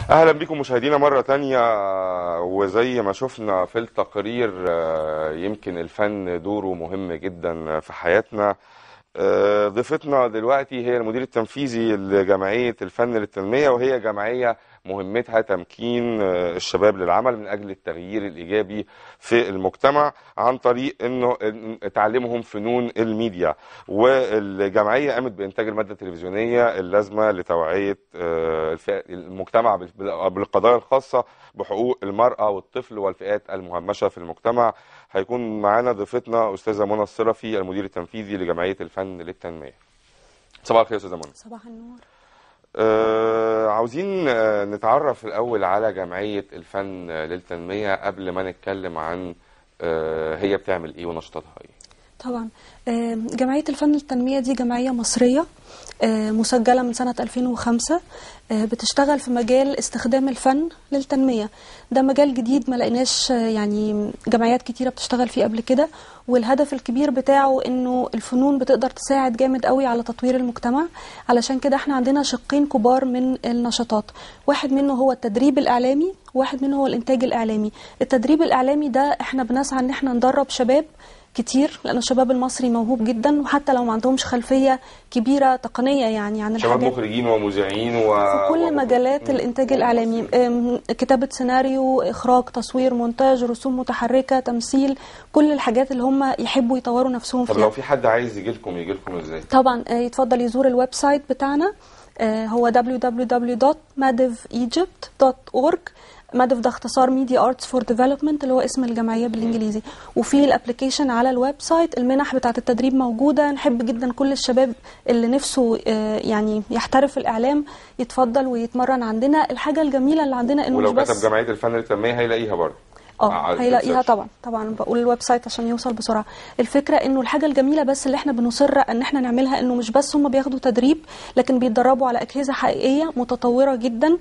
اهلا بكم مشاهدينا مره تانية وزي ما شفنا في التقرير آه، يمكن الفن دوره مهم جدا في حياتنا آه، ضيفتنا دلوقتي هي المدير التنفيذي لجمعيه الفن للتنميه وهي جمعيه مهمتها تمكين آه، الشباب للعمل من اجل التغيير الايجابي في المجتمع عن طريق انه إن- تعليمهم فنون الميديا والجمعيه قامت بانتاج الماده التلفزيونيه اللازمه لتوعيه آه، الفئة- المجتمع بال- بالقضايا الخاصه بحقوق المراه والطفل والفئات المهمشه في المجتمع هيكون معانا ضيفتنا استاذه منى الصرفي المدير التنفيذي لجمعيه الفن للتنميه صباح الخير يا استاذه منى صباح النور آه عاوزين آه نتعرف الأول على جمعية الفن للتنمية قبل ما نتكلم عن آه هي بتعمل إيه ونشاطاتها إيه طبعا آه، جمعية الفن للتنمية دي جمعية مصرية آه، مسجلة من سنة 2005 آه، بتشتغل في مجال استخدام الفن للتنمية ده مجال جديد ما لقيناش آه، يعني جمعيات كتيرة بتشتغل فيه قبل كده والهدف الكبير بتاعه انه الفنون بتقدر تساعد جامد قوي على تطوير المجتمع علشان كده احنا عندنا شقين كبار من النشاطات واحد منه هو التدريب الاعلامي واحد منه هو الانتاج الاعلامي التدريب الاعلامي ده احنا بنسعى ان احنا ندرب شباب كتير لان الشباب المصري موهوب جدا وحتى لو ما عندهمش خلفيه كبيره تقنيه يعني عن شباب الحاجات مخرجين ومذيعين و... في كل و- مجالات الانتاج الاعلامي أم، كتابه سيناريو اخراج تصوير مونتاج رسوم متحركه تمثيل كل الحاجات اللي هم يحبوا يطوروا نفسهم طب فيها لو في حد عايز يجي لكم يجي لكم إزاي؟ طبعا آه، يتفضل يزور الويب سايت بتاعنا آه، هو www.madivegypt.org مادف ده اختصار ميديا ارتس فور ديفلوبمنت اللي هو اسم الجمعيه بالانجليزي وفي الابلكيشن على الويب سايت المنح بتاعه التدريب موجوده نحب جدا كل الشباب اللي نفسه آه، يعني يحترف الاعلام يتفضل ويتمرن عندنا الحاجه الجميله اللي عندنا انه ولو مش بس كتب جمعية الفن للتنمية هيلاقيها برضه اه على هيلاقيها السيرش. طبعا طبعا بقول الويب سايت عشان يوصل بسرعه الفكره انه الحاجه الجميله بس اللي احنا بنصر ان احنا نعملها انه مش بس هم بياخدوا تدريب لكن بيتدربوا على اجهزه حقيقيه متطوره جدا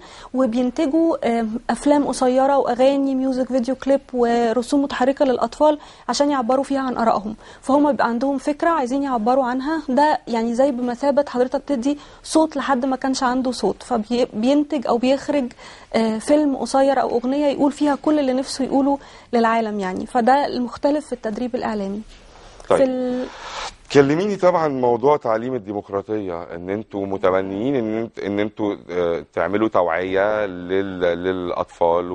وبينتجوا آم، افلام قصيره واغاني ميوزك فيديو كليب ورسوم متحركه للاطفال عشان يعبروا فيها عن ارائهم فهم بيبقى عندهم فكره عايزين يعبروا عنها ده يعني زي بمثابه حضرتك تدي صوت لحد ما كانش عنده صوت فبينتج او بيخرج آه، فيلم قصير او اغنيه يقول فيها كل اللي نفسه يقوله للعالم يعني فده المختلف في التدريب الاعلامي طيب. في ال... كلميني طبعا موضوع تعليم الديمقراطيه ان انتوا متبنيين ان انت ان انتوا آه، تعملوا توعيه لل... للاطفال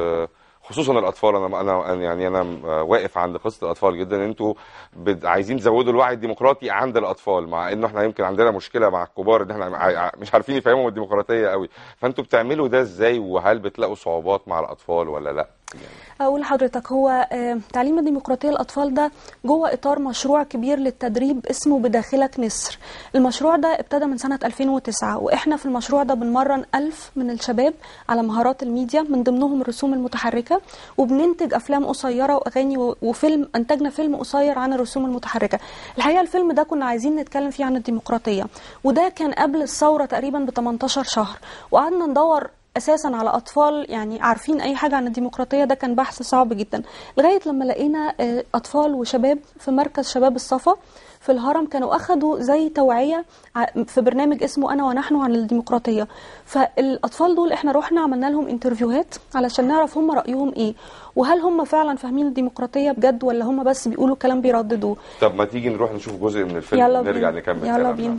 وخصوصا الاطفال انا انا أنا- يعني انا آه، واقف عند قصه الاطفال جدا ان انتوا بد... عايزين تزودوا الوعي الديمقراطي عند الاطفال مع انه احنا يمكن عندنا مشكله مع الكبار ان احنا ع- ع- مش عارفين يفهموا الديمقراطيه قوي فانتوا بتعملوا ده ازاي وهل بتلاقوا صعوبات مع الاطفال ولا لا يعني اقول لحضرتك هو آه، تعليم الديمقراطيه للاطفال ده جوه اطار مشروع كبير للتدريب اسمه بداخلك نسر المشروع ده ابتدى من سنه 2009 واحنا في المشروع ده بنمرن ألف من الشباب على مهارات الميديا من ضمنهم الرسوم المتحركه وبننتج افلام قصيره واغاني و- وفيلم انتجنا فيلم قصير عن الرسوم المتحركه الحقيقه الفيلم ده كنا عايزين نتكلم فيه عن الديمقراطيه وده كان قبل الثوره تقريبا ب 18 شهر وقعدنا ندور اساسا على اطفال يعني عارفين اي حاجه عن الديمقراطيه ده كان بحث صعب جدا لغايه لما لقينا آه، اطفال وشباب في مركز شباب الصفا في الهرم كانوا اخذوا زي توعيه ع- في برنامج اسمه انا ونحن عن الديمقراطيه فالاطفال دول احنا رحنا عملنا لهم انترفيوهات علشان نعرف هم رايهم ايه وهل هم فعلا فاهمين الديمقراطيه بجد ولا هم بس بيقولوا كلام بيرددوه طب ما تيجي نروح نشوف جزء من الفيلم يلا نرجع بينا نكمل يلا كلامنا. بينا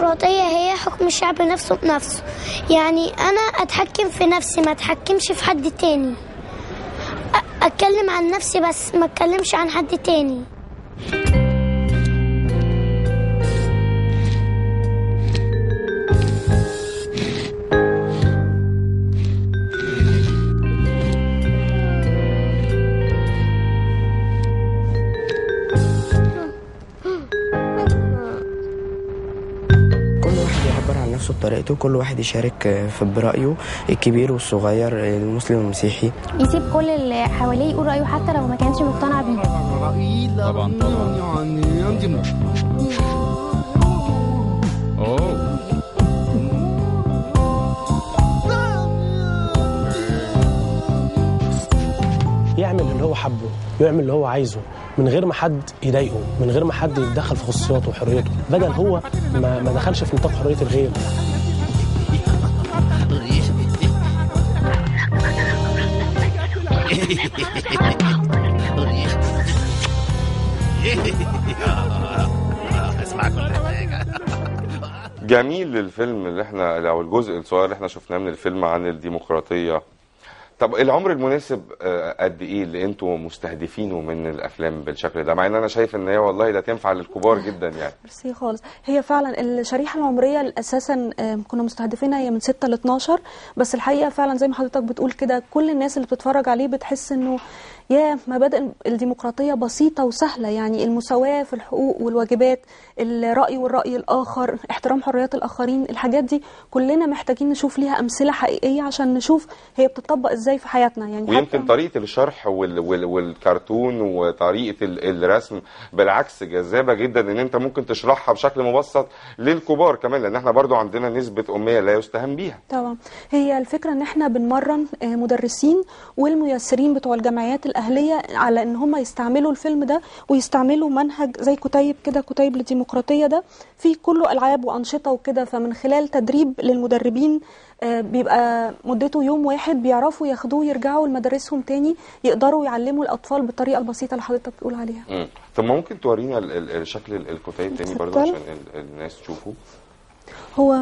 الديمقراطية هي حكم الشعب نفسه بنفسه يعني أنا أتحكم في نفسي ما أتحكمش في حد تاني أ- أتكلم عن نفسي بس ما أتكلمش عن حد تاني كل واحد يعبر عن نفسه بطريقته كل واحد يشارك آه، في برأيه الكبير والصغير آه، المسلم والمسيحي يسيب كل اللي حواليه يقول رأيه حتى لو ما كانش مقتنع بيه طبعا طبعا اوه يعمل اللي هو حبه ويعمل اللي هو عايزه من غير ما حد يضايقه من غير ما حد يتدخل في خصوصياته وحريته بدل هو ما, ما دخلش في نطاق حريه الغير اسمع كل حاجه جميل الفيلم اللي احنا او الجزء الصغير اللي احنا شفناه من الفيلم عن الديمقراطيه طب العمر المناسب آه، قد ايه اللي انتوا مستهدفينه من الافلام بالشكل ده مع ان انا شايف ان هي والله ده تنفع للكبار جدا يعني ميرسي خالص هي فعلا الشريحه العمريه اللي اساسا آم، كنا مستهدفينها هي من 6 ل 12 بس الحقيقه فعلا زي ما حضرتك بتقول كده كل الناس اللي بتتفرج عليه بتحس انه يا مبادئ الديمقراطيه بسيطه وسهله يعني المساواه في الحقوق والواجبات الراي والراي الاخر احترام حريات الاخرين الحاجات دي كلنا محتاجين نشوف ليها امثله حقيقيه عشان نشوف هي بتطبق ازاي في حياتنا يعني ويمكن حتى- طريقه الشرح وال وال والكرتون وطريقه ال- الرسم بالعكس جذابه جدا ان انت ممكن تشرحها بشكل مبسط للكبار كمان لان احنا برضو عندنا نسبه اميه لا يستهان بيها طبعا هي الفكره ان احنا بنمرن آه، مدرسين والميسرين بتوع الجمعيات الاهليه على ان هم يستعملوا الفيلم ده ويستعملوا منهج زي كتيب كده كتيب للديمقراطيه ده فيه كله العاب وانشطه وكده فمن خلال تدريب للمدربين آه، بيبقى مدته يوم واحد بيعرفوا ياخدوه يرجعوا لمدارسهم تاني يقدروا يعلموا الاطفال بالطريقه البسيطه اللي حضرتك بتقول عليها مم. طب ما ممكن تورينا ال- ال- ال- شكل ال- الكتيب تاني برضو اتفضل. عشان ال- الناس تشوفه هو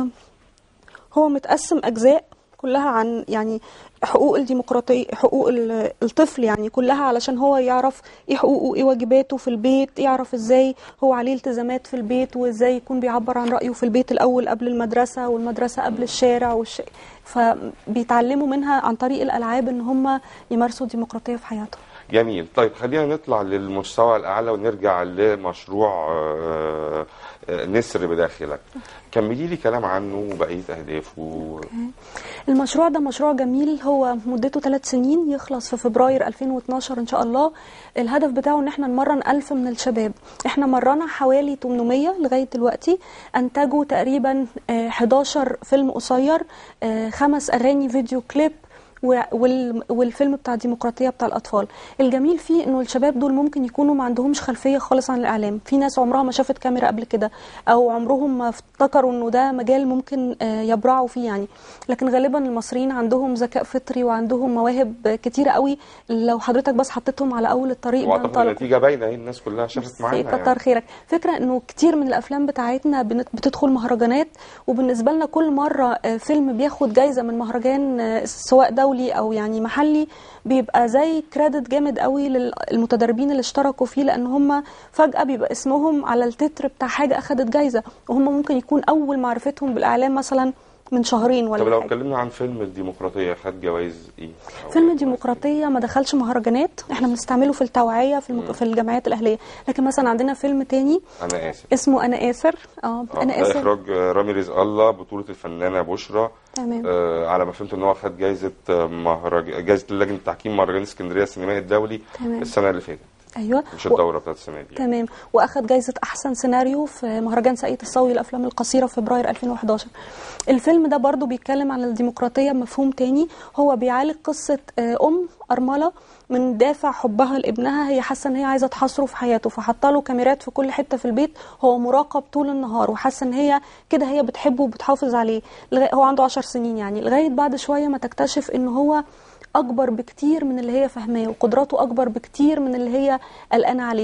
هو متقسم اجزاء كلها عن يعني حقوق الديمقراطيه حقوق ال- الطفل يعني كلها علشان هو يعرف ايه حقوقه ايه واجباته في البيت يعرف ازاي هو عليه التزامات في البيت وازاي يكون بيعبر عن رايه في البيت الاول قبل المدرسه والمدرسه قبل الشارع والش... فبيتعلموا منها عن طريق الالعاب ان هم يمارسوا الديمقراطيه في حياتهم جميل طيب خلينا نطلع للمستوى الاعلى ونرجع لمشروع آه، آه، نسر بداخلك كملي لي كلام عنه وبقيه اهدافه المشروع ده مشروع جميل هو مدته ثلاث سنين يخلص في فبراير 2012 ان شاء الله الهدف بتاعه ان احنا نمرن ألف من الشباب احنا مرنا حوالي 800 لغايه دلوقتي انتجوا تقريبا آه، 11 فيلم قصير آه، خمس اغاني فيديو كليب و- وال- والفيلم بتاع الديمقراطيه بتاع الاطفال الجميل فيه انه الشباب دول ممكن يكونوا ما عندهمش خلفيه خالص عن الاعلام في ناس عمرها ما شافت كاميرا قبل كده او عمرهم ما افتكروا انه ده مجال ممكن آه، يبرعوا فيه يعني لكن غالبا المصريين عندهم ذكاء فطري وعندهم مواهب كتيره قوي لو حضرتك بس حطيتهم على اول الطريق واعتقد بينطلقوا النتيجه باينه اهي الناس كلها شافت معانا كتر يعني. خيرك فكرة انه كتير من الافلام بتاعتنا بنت- بتدخل مهرجانات وبالنسبة لنا كل مرة آه، فيلم بياخد جايزة من مهرجان آه، سواء دولي او يعني محلي بيبقى زي كريدت جامد قوي للمتدربين اللي اشتركوا فيه لان هم فجأة بيبقى اسمهم على التتر بتاع حاجة اخدت جايزة وهم ممكن يكون اول معرفتهم بالاعلام مثلا من شهرين ولا طب لو حاجة. اتكلمنا عن فيلم الديمقراطيه خد جوائز ايه أو فيلم جوائز الديمقراطية ما دخلش مهرجانات احنا بنستعمله في التوعية في, المك... في الجمعيات الأهلية لكن مثلا عندنا فيلم تاني إيه؟ انا اسف اسمه أنا آسر اه آه، أنا ده آسر اخراج آه، رامي رزق الله بطوله الفنانه بشرى تمام آه على ما فهمت ان هو خد جائزه آه، مهرج جائزه لجنه تحكيم مهرجان اسكندريه السينمائي الدولي تمام. السنه اللي فاتت ايوه مش و- الدوره بتاعت السنه دي يعني. تمام واخد جايزه احسن سيناريو في مهرجان ساقية الصاوي للافلام القصيره في فبراير 2011 الفيلم ده برضو بيتكلم عن الديمقراطيه بمفهوم تاني هو بيعالج قصه آه، ام ارمله من دافع حبها لابنها هي حاسه ان هي عايزه تحاصره في حياته فحاطه له كاميرات في كل حته في البيت هو مراقب طول النهار وحاسه ان هي كده هي بتحبه وبتحافظ عليه لغاية هو عنده 10 سنين يعني لغايه بعد شويه ما تكتشف ان هو اكبر بكتير من اللي هي فاهماه وقدراته اكبر بكتير من اللي هي قلقانه عليه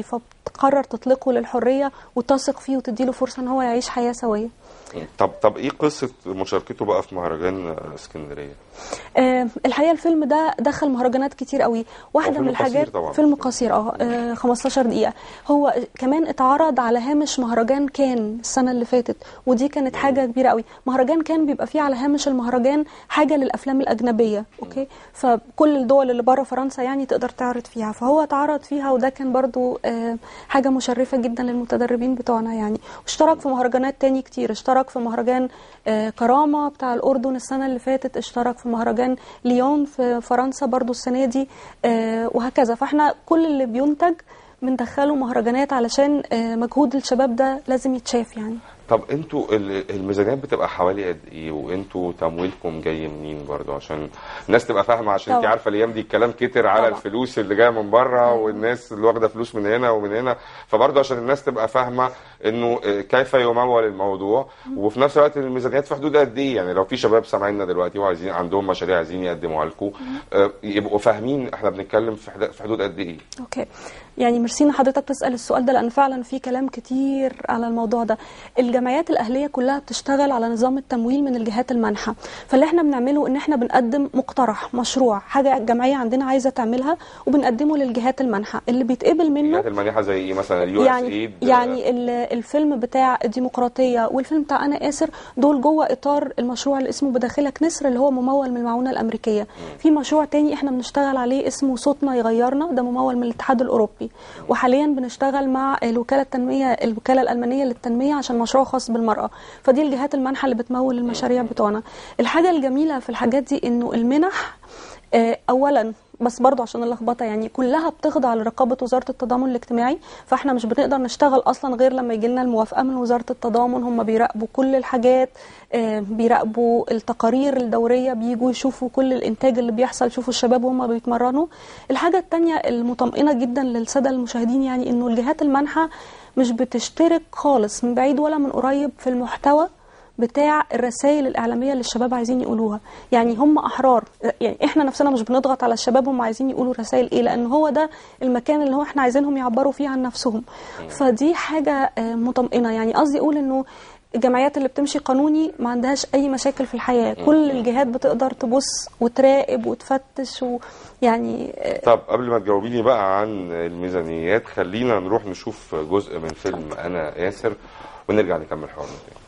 تقرر تطلقه للحريه وتثق فيه وتديله فرصه ان هو يعيش حياه سويه طب طب ايه قصه مشاركته بقى في مهرجان آه، اسكندريه آه، الحقيقه الفيلم ده دخل مهرجانات كتير قوي واحده فيلم من قصير الحاجات طبعاً. فيلم قصير اه آه، 15 دقيقه هو كمان اتعرض على هامش مهرجان كان السنه اللي فاتت ودي كانت حاجه كبيره قوي مهرجان كان بيبقى فيه على هامش المهرجان حاجه للافلام الاجنبيه اوكي فكل الدول اللي بره فرنسا يعني تقدر تعرض فيها فهو اتعرض فيها وده كان برضو آه، حاجه مشرفه جدا للمتدربين بتوعنا يعني واشترك في مهرجانات تاني كتير اشترك في مهرجان آه، كرامه بتاع الاردن السنه اللي فاتت اشترك في مهرجان ليون في فرنسا برضو السنه دي آه، وهكذا فاحنا كل اللي بينتج بندخله مهرجانات علشان آه، مجهود الشباب ده لازم يتشاف يعني طب انتوا ال- الميزانيات بتبقى حوالي قد ايه وانتوا تمويلكم جاي منين برضه عشان الناس تبقى فاهمه عشان انت طبعا. عارفه الايام دي الكلام كتر على طبعا. الفلوس اللي جايه من بره والناس اللي واخده فلوس من هنا ومن هنا فبرضه عشان الناس تبقى فاهمه انه اه، كيف يمول الموضوع وفي نفس الوقت الميزانيات في حدود قد ايه يعني لو في شباب سامعيننا دلوقتي وعايزين عندهم مشاريع عايزين يقدموها لكم اه، يبقوا فاهمين احنا بنتكلم في حد- في حدود قد ايه اوكي يعني ميرسي ان حضرتك تسال السؤال ده لان فعلا في كلام كتير على الموضوع ده الجمعيات الاهليه كلها بتشتغل على نظام التمويل من الجهات المانحه فاللي احنا بنعمله ان احنا بنقدم مقترح مشروع حاجه الجمعيه عندنا عايزه تعملها وبنقدمه للجهات المانحه اللي بيتقبل منه الجهات المانحه زي ايه مثلا اليو اس يعني ايد يعني ال- الفيلم بتاع الديمقراطيه والفيلم بتاع انا اسر دول جوه اطار المشروع اللي اسمه بداخلك نسر اللي هو ممول من المعونه الامريكيه في مشروع تاني احنا بنشتغل عليه اسمه صوتنا يغيرنا ده ممول من الاتحاد الاوروبي وحاليا بنشتغل مع الوكاله التنميه الوكاله الالمانيه للتنميه عشان مشروع خاص بالمراه فدي الجهات المانحه اللي بتمول المشاريع بتوعنا الحاجه الجميله في الحاجات دي انه المنح آه، اولا بس برضه عشان اللخبطه يعني كلها بتخضع لرقابه وزاره التضامن الاجتماعي فاحنا مش بنقدر نشتغل اصلا غير لما يجي لنا الموافقه من وزاره التضامن هم بيراقبوا كل الحاجات آه، بيراقبوا التقارير الدوريه بيجوا يشوفوا كل الانتاج اللي بيحصل يشوفوا الشباب وهم بيتمرنوا الحاجه الثانيه المطمئنه جدا للساده المشاهدين يعني انه الجهات المانحه مش بتشترك خالص من بعيد ولا من قريب في المحتوى بتاع الرسائل الإعلامية اللي الشباب عايزين يقولوها يعني هم أحرار يعني إحنا نفسنا مش بنضغط على الشباب هم عايزين يقولوا رسائل إيه لأن هو ده المكان اللي هو إحنا عايزينهم يعبروا فيه عن نفسهم فدي حاجة آه، مطمئنة يعني قصدي أقول إنه الجمعيات اللي بتمشي قانوني ما عندهاش أي مشاكل في الحياة كل الجهات بتقدر تبص وتراقب وتفتش ويعني آه، طب قبل ما تجاوبيني بقى عن الميزانيات خلينا نروح نشوف جزء من فيلم انا ياسر ونرجع نكمل حوارنا تاني